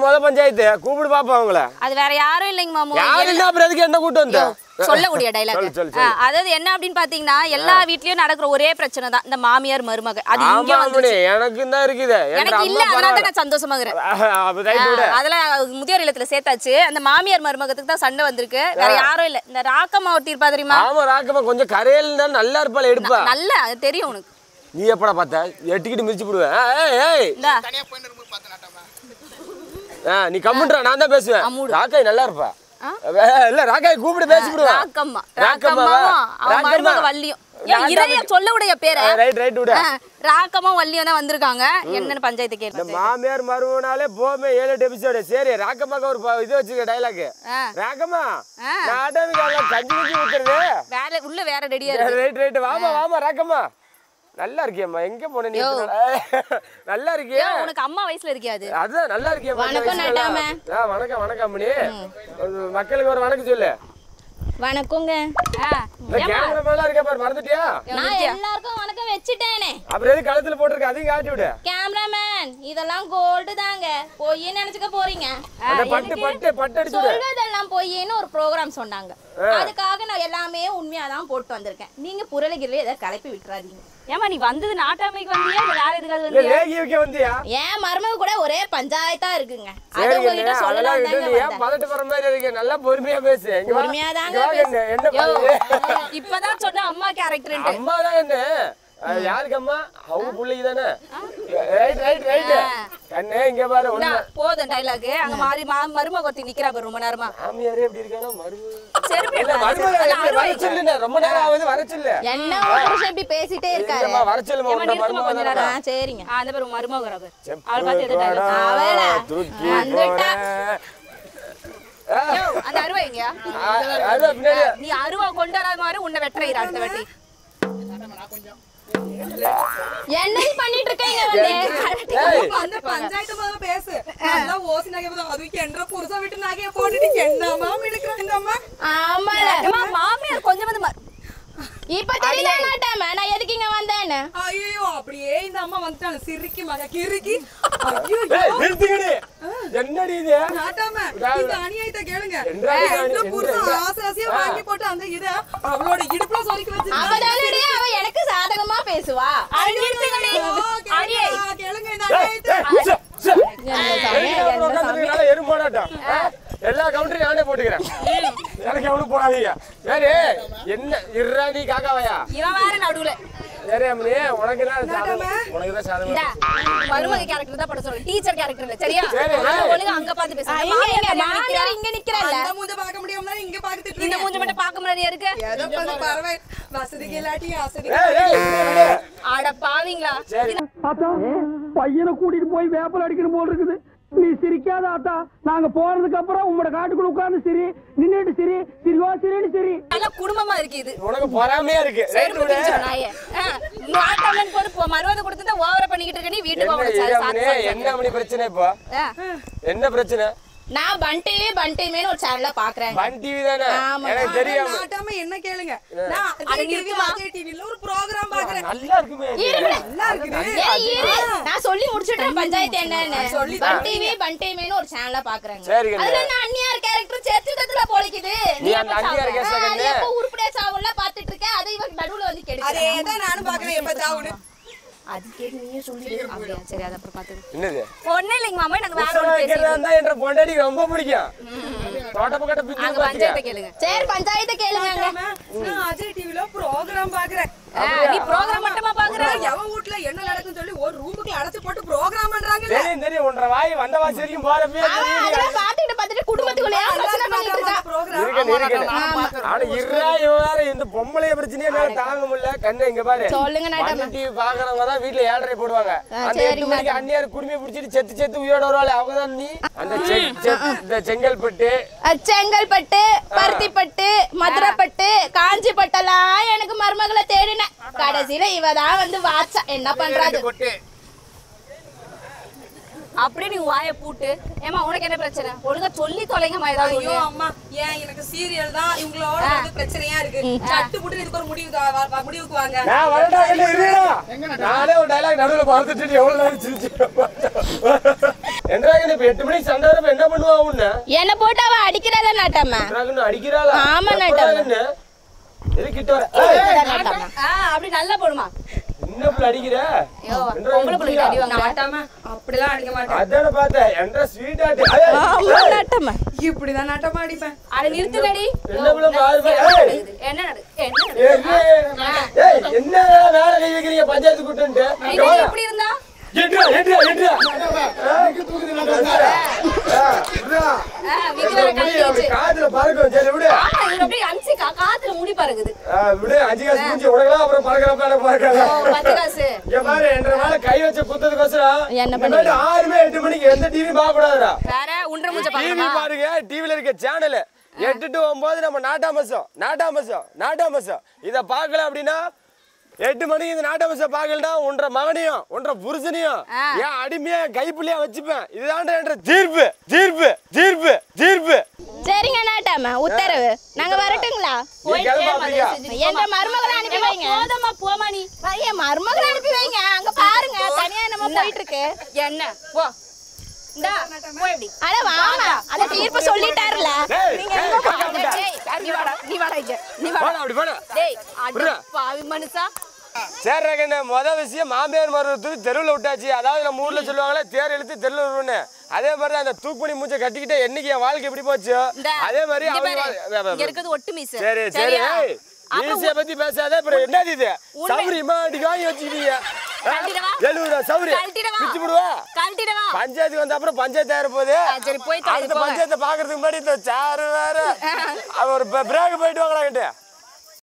முத பஞ்சாயத்து கூப்பிடு பாப்போம் அவங்கள அது வேற யாரும் இல்லைங்க மாமு யாரு இல்ல அப்புறம் எதுக்கு என்ன கூட்டு வந்த சொல்லக்கூடிய டைலாக் சொல்லு, சொல்லு, சொல்லு. அதாவது என்ன அப்படின்னு பாத்தீங்கன்னா எல்லா வீட்லயும் நடக்கிற ஒரே பிரச்சனை தான் இந்த மாமியார் மருமக அது இங்க ஆமா வந்து அம்மனி எனக்கும் தான் இருக்குது என்ற எனக்கு இல்ல அம்மா அதனால தான் பரவாயில்ல நான் சந்தோஷமா இருக்கிறேன் அப்ப ரைட் விடு ஆ, அதெல்லாம் முதியோர் இல்லத்துல சேர்த்தாச்சு அந்த மாமியார் மருமகத்துக்கு தான் சண்டை வந்திருக்கு வேற யாரும் இல்ல இந்த ராக்கம்மா ஒட்டி இருப்பா தெரியுமா ஆமா ராக்கம்மா கொஞ்சம் கரையில இருந்தா நல்லா இருப்பாள் எடுப்பா நல்ல அது தெரியும் உனக்கு நீ எப்படா பார்த்த எட்டிக்கிட்டு மிதிச்சு போடுவேன் ஏய், ஏய் இந்தா ஆ, நீ கம்முன்றா நான் தான் பேசுவேன் அம்முடு. ராக்காய் நல்லா இருப்பா வே- இல்ல ராக்காய் கூப்பிட்டு பேசி விடுவேன் ராக்கம்மா ராக்கம்மாவா? ராக்கம்மாவும் அவன் ராக்கம்மா. மருமக வள்ளியும் ஏன் இறைய சொல்ல உடைய பேரை ரைட் ரைட் விடு ஆ, ராக்கம்மா வள்ளியும் தான் வந்திருக்காங்க என்னன்னு பஞ்சாயத்து இந்த கேட்டு மாமியார் மருமனாலே போமே ஏழு எட்டு எபிசோடு சரி ராக்கம்மாக்கு ஒரு ப- இது வச்சுக்க டைலாக் ஆ. ராக்கம்மா ஆ. நான் ஆட்டோமிக்காக கஞ்சி கஞ்சி ஊத்துறது வேலை உள்ள வேற ரெடியா இருக்கு ரைட் ரைட் வாமா வாமா ராக்கம்மா நல்லா இருக்கியம்மா எங்க போன நீ இத்தனை நாளா? நல்லா இருக்கியா ஏன் உனக்கு அம்மா வயசுல இருக்கியாது அதுதான் நல்லா இருக்கியா வணக்கம் நட்டாம. வணக்கம் வணக்கம் மணி ஒரு மக்களுக்கு ஒரு வணக்கம் சொல்லு வணக்கங்க ஆ, இந்த கேமரா மேல இருக்க பாரு மறந்துட்டியா நான் எல்லாருக்கும் வணக்கம் வச்சுட்டேனே அப்புறம் எது கழுத்துல போட்டிருக்க அதையும் காட்டி விடு கேமராமேன் இதெல்லாம் கோல்டு தாங்க பொய்ன்னு நினைச்சுக்க போறீங்க அந்த பட்டு பட்டு பட்டு அடிச்சு விடு சொல்றதெல்லாம் பொய்ன்னு ஒரு ப்ரோக்ராம் சொன்னாங்க அதுக்காக நான் எல்லாமே உண்மையா தான் போட்டு வந்திருக்கேன் நீங்க புரளகிரில எதை கலப்பி விட்டுறாதீங்க ஏமா நீ வந்தது நாட்டாமைக்கு வந்தியா இல்ல வேற எதுக்காவது இல்ல வந்தியா லேகி வைக்க வந்தியா ஏன் மருமக கூட ஒரே பஞ்சாயத்தா இருக்குங்க அது சரி உங்ககிட்ட கண்ணு, அதெல்லாம் சொல்லலாம் விட்டு தாங்க நீ ஏன் வந்தேன் பதட்டு வர மாதிரி இருக்கு நல்லா பொறுமையா பேசு இங்க வா. பொறுமையா தாங்க இங்க வா கண்ணு, என்ன பண்ணுது இப்பதான் சொன்ன அம்மா கேரக்டர் அம்மா தான் என்ன அது யாருக்கு அம்மா அவங்க பிள்ளைக்கு தானே ரைட் ரைட் ரைட் கண்ணு இங்க பாரு ஒண்ணு போதும் டைலாக் அங்க மாறி மா- மருமக ஒருத்தி நிக்கிறா பாரு ரொம்ப நேரமா மாமியாரே எப்படி இருக்கானோ மருமக செருப்பு இல்ல மருமக எப்படி வர சொல்லுண்ணே ரொம்ப நேரம் ஆகுது வர சொல்லு என்ன ஒரு புருஷன் இப்படி பேசிட்டே இருக்காரு இல்லம்மா வர சொல்லுமா ஏம்மா, உன்னை நிறுத்துமா மருமக கொஞ்ச தானே. ஆ, சரிங்க ஆ, அந்த பேர் உன் மருமக வரா பாரு செப்பு அவளை பார்த்து எது dialogue? கொடா, அவளா? தூக்கி வந்துட்டா. போட. ஆ, யோ, அந்த அருவா எங்கயா ஆ, அருவா பின்னாடி. நீ அருவா கொண்டு வராத மாதிரி உன்னை வெட்டுறீர் அடுத்த வாட்டி என்னது பண்ணிட்டு இருக்கீங்க வந்து ஏய், அந்த பஞ்சாயத்து முதல்ல பேசு அதெல்லாம் ஓசி நகை போதும் அதுக்கு என்ற புருஷன் விட்டு நகையை போட்டுட்டு என்னமா எடுக்கிறாங்க அம்மா ஆமால ஏம்மா, மாமியார் கொஞ்சம் வந்து ம- இப்ப தெரியல மாட்டாம நான் எதுக்கு இங்க வந்தேன்னு ஐயோ அப்படியே இந்த அம்மா வந்துட்டாங்க சிரிக்கி மக கிறுக்கி ஐயோ ஏய், நிறுத்துங்கடி. என்னடி இது நாட்டாம இந்த அநியாயத்தை கேளுங்க என்றா இது என்ற அணி- புருஷன் என்ற- ஆசை ஆசையா வாங்கி போட்டு அந்த இத அவளோட இடுப்புல சொருக்கி வச்சிருக்காங்க அவதானடி அவ எனக்கு சாதகமா பேசுவா அடி நிறுத்துங்கடி. அடியே. கேளுங்க இந்த ஏய், அநியாயத்தை ஏய், சே, சே. என்ன சாமி, வெளியே வந்து என்ன உட்கார்ந்திருக்கனால எறும்பு போடாட்டம். ஆ, எல்லா கவுண்டரையும் நானே போட்டுக்கிறேன் எனக்கு எவனும் போடாதீங்க சரி என்ன இருடா நீ காக்காவையா இவன் வேற நடுவுல சரி அம்மனி உனக்கு தான் சாதகம் உனக்கு தான் சாதகம் இந்தா, மருமக கேரக்டர் தான் பட சொல்றேன் டீச்சர் கேரக்டர் இல்ல சரியா சரி, அங்க ஏய். ஒழுங்கா அங்க பாத்து பேசு இங்க இங்க மாமியார் இங்க நிக்கிறல்ல அந்த மூஞ்ச பார்க்க முடியாம இங்க பாத்துட்டு இந்த இருக்கீங்க மூஞ்சி மட்டும் பார்க்க முடியாது இருக்கு ஏதோ கொஞ்சம் பரவாயில்ல வசதிக்கு இல்லாட்டி வசதி ஏய், ஏய், விடு. அட பாவீங்களா சரி ஆத்தா பையனை கூட்டிட்டு போய் வேப்பல் அடிக்கணும் போல் இருக்குது நீ சிரிக்காத ஆத்தா நாங்க போறதுக்கு அப்புறம் உங்களோட காட்டுக்குள்ள உட்கார்ந்து சிரி நின்னுட்டு சிரி சிரிவா சிரின்னு சிரி நல்லா குடும்பமா இருக்கு இது உனக்கு பொறாமையா இருக்கு ரைட் செருப்பு விடு பிடிச்ச நாயே. ஆ, நாட்டாமன் போது போ, மருமக கொடுத்துட்டு ஓவரா பண்ணிக்கிட்டு இருக்க நீ வீட்டுக்கு என்ன போக இது அம்மனி? என்ன அம்மனி பிரச்சனை இப்போ என்ன பிரச்சனை நான் பன் டிவி பன் டிவின்னு ஒரு சேனல்ல பாக்குறேன் பன் டிவி தானே ஆமா. எனக்கு தெரியாம நாட்டாம என்ன கேளுங்க நான் அஜய் டிவி அஜய் டிவில ஒரு ப்ரோகிராம் பாக்குறேன் நல்லா இருக்குமே இது. நல்லா இருக்குது ஏய், இரு. நான் சொல்லி முடிச்சிட்டேன் பஞ்சாயத்து என்னன்னு பன் டிவி பன் டிவின்னு ஒரு சேனல்ல பாக்குறேங்க சரி கண்ணு. அதுல நான் அந்நியார் கேரக்டர் சேர்த்துட்டதுல பொழைக்குது நீ அந்த அந்நியார் கேச கண்ணு. எப்ப உருப்படியா சாவுல பாத்துட்டு இருக்கேன் அதை இவன் நடுவுல வந்து கெடுக்கிறேன் அதேதான் நானும் பாக்குறேன் எப்ப சாவுன்னு அது கேட்டு நீயே சொல்லி அப்படியா சரி அது அப்புறம் பாத்துக்கலாம் என்னது ஒண்ணு இல்லைங்க மாமா எனக்கு வேற புருஷனா ஒண்ணு வைக்கிறதா பேசிட்டு இருந்தா என்ற பொண்டாட்டி ரொம்ப பிடிக்கும் தோட்ட பக்கட்ட பிச்சு அங்க பஞ்சாயத்தை கேளுங்க சரி பஞ்சாயத்தை கேளுங்க நான் அஜய் டிவில ப்ரோகிராம் பாக்குறேன் ஆ, நீ ப்ரோக்ராம் மட்டுமா பாக்குற எவன் வீட்ல என்ன நடக்குன்னு சொல்லி ஒரு ரூமுக்கு அடைச்சு போட்டு ப்ரோகிராம் பண்றாங்க தெரியும் தெரியும் ஒன்றரை வாய் வந்த வாசி வரைக்கும் போறப்பே அவன் தெரியும் அதெல்லாம் பாத்துட்டு பாத்துட்டு குடும்பத்துக்குள்ளேயே பிரச்சனை பண்ணிட்டு இருக்கா ப்ரோகிராம் இருக்கேன் இருக்கேன் ஆனா இருறா இவன் வேற இந்த பொம்பளைய பிரச்சனையே என்னால தாங்க முடியல கண்ணு இங்க பாரு சொல்லுங்க நாட்டாம. மண்ணு டிவி பாக்குறவங்க தான் வீட்டுல ஏழரை போடுவாங்க அந்த சரி, எட்டு மணிக்கு அந்நியார் குடுமையை பிடிச்சிட்டு செத்து செத்து உயிரோட வருவாள் அவங்க தான் நீ அந்த செ- செ- இந்த செங்கல்பட்டு அஹ் செங்கல்பட்டு பருத்திப்பட்டு மதுரைப்பட்டு காஞ்சிப்பட்டெல்லாம் எனக்கு மருமகளை தேடினேன் கடைசியில இவ தான் வந்து வாட்சா என்ன பண்றாது அப்படியே நீ வாயை பூட்டு ஏமா உனக்கு என்ன பிரச்சனை ஒழுங்கா சொல்லி தொலைங்கம்மா ஏதாவது ஐயோ ஒண்ணு. அம்மா ஏன் எனக்கு சீரியல் தான் இவங்களோட வந்து பிரச்சனையா இருக்கு சட்டு புட்டு இதுக்கு ஒரு முடிவு வா- வா- வா- முடிவுக்கு வாங்க நான் வரடா இல்ல இருடா நானே ஒரு டைலாக் நடுவுல பார்த்துட்டு எவ்வளவு நேரம் சிரிச்சு என்றாங்க இப்ப எட்டு மணிக்கு சண்டை வரப்ப என்ன பண்ணுவா உன்ன என்ன போட்டு அவ அடிக்கிறதா நாட்டம்மா என்றாங்கன்னு அடிக்கிறாளா ஆமா, எப்படா நட்டம்மா. என்ன? எது கிட்ட வர ஏய், நாட்டம்மா ஆ அப்படி நல்லா போடுமா என்ன புள்ள அடிக்கிற ஐயோ என்றா பொம்பளை பிள்ளைங்க இப்படியா? அடி வாங்க நாட்டாம அப்படிலாம் அடிக்க மாட்டேன் அதான பார்த்தேன் என்ற ஸ்வீட் ஆட்டு ஆமா நாட்டம்மா இப்படிதான் நாட்டமா அடிப்பேன் அட நிறுத்துங்கடி என்ன புள்ள பாரு பாரு. ஏய், என்ன நடு என்ன நடு ஏய், ஏய், ஏய், என்ன வேலை கை வைக்கிறீங்க பஞ்சாயத்து கூட்டன்ட்டு நீ இப்படி இருந்தா எட்ரா எட்ரா எட்ரா ஆ, விக்கு வேற கழட்டிடுச்சு. காதுல பறக்கும் சரி விடு ஆமா, இவரு அப்படியே அமிச்சு கா- காத்துல முடி பறக்குது ஆ, விடு அஞ்சு காசு மூஞ்சி உனக்கெல்லாம் அப்புறம் பறக்கிறப்ப எனக்கு ஓ, பறக்காத பத்து காசு இங்க பாரு என்ற மேல கை வச்ச குத்ததுக்கோசரம் என்ன இந்த மாதிரி ஆறுமே எட்டு மணிக்கு எந்த டிவி பார்க்க கூடாதுடா வேற உன்ற மூஞ்ச டிவி பாக்கணுமா பாருங்க டிவில இருக்க சேனல் எட்டு டு ஒன்பது நம்ம நாட்டாமசம் நாட்டாமசம் நாட்டாமசம் இத பார்க்கல அப்படின்னா எட்டு மணிக்கு இந்த நாட்டாமசம் பார்க்கலனா உன்ற மகனையும் உன்ற புருஷனையும் ஆ. ஏன் அடிமையா கைப்புள்ளியா வச்சுப்பேன் இதுதான் என்ற தீர்ப்பு தீர்ப்பு தீர்ப்பு தீர்ப்பு சரிங்க நாட்டம்மா உத்தரவு நாங்க வரட்டுங்களா நீ கிளம்பு அப்படியா என்ற மருமகளை அனுப்பி வைங்க போதம்மா போமா நீ என் மருமகளை அனுப்பி வைங்க அங்க பாருங்க தனியா நம்ம போயிட்டு இருக்கு என்ன போ இந்தா போ இப்படி அட வாமா அத தீர்ப்பு சொல்லிட்டாருல டேய், நீங்க டேய், எங்க காக்கா முட்டை. டேய், நீ வாடா நீ வாடா இங்க நீ வாடா போடா அப்படி போடா டேய் அட விட்றா. பாவி மனுஷா சரி ரகண்ணே முத விஷயம் மாமியார் மருவத்துக்கு தெருவில் விட்டாச்சு அதாவது நம்ம ஊர்ல சொல்லுவாங்களே தேர் இழுத்து தெருவில் விடுவோன்னு அதே மாதிரி அந்த தூக்குமணி மூச்சை கட்டிக்கிட்டு என்னைக்கு என் வாழ்க்கை எப்படி போச்சு இந்த அதே மாதிரி இங்க அவங்க பாரு, வா- இங்க இருக்கிறது ஒட்டு மீச சரி சரி சரியா? ஏய், அப்புறம் மீசைய பத்தி பேசாத அப்புறம் என்னது இது உண்மை- சௌரி மாடி வாங்கி வச்சுக்கிட்டீங்க கழட்டிடவா? எழுபது ரூபா சௌரி கழட்டிடவா? பிச்சு விடுவா கழட்டிடவா பஞ்சாயத்துக்கு வந்த அப்புறம் பஞ்சாயத்து ஆயிர போகுது ஆ, சரி போய் தொலைது அடுத்த போங்க பஞ்சாயத்தை பாக்குறதுக்கு முன்னாடி இந்த சாரு வேற அவர் பிரேக் போயிட்டு வாங்கலாங்கிட்டு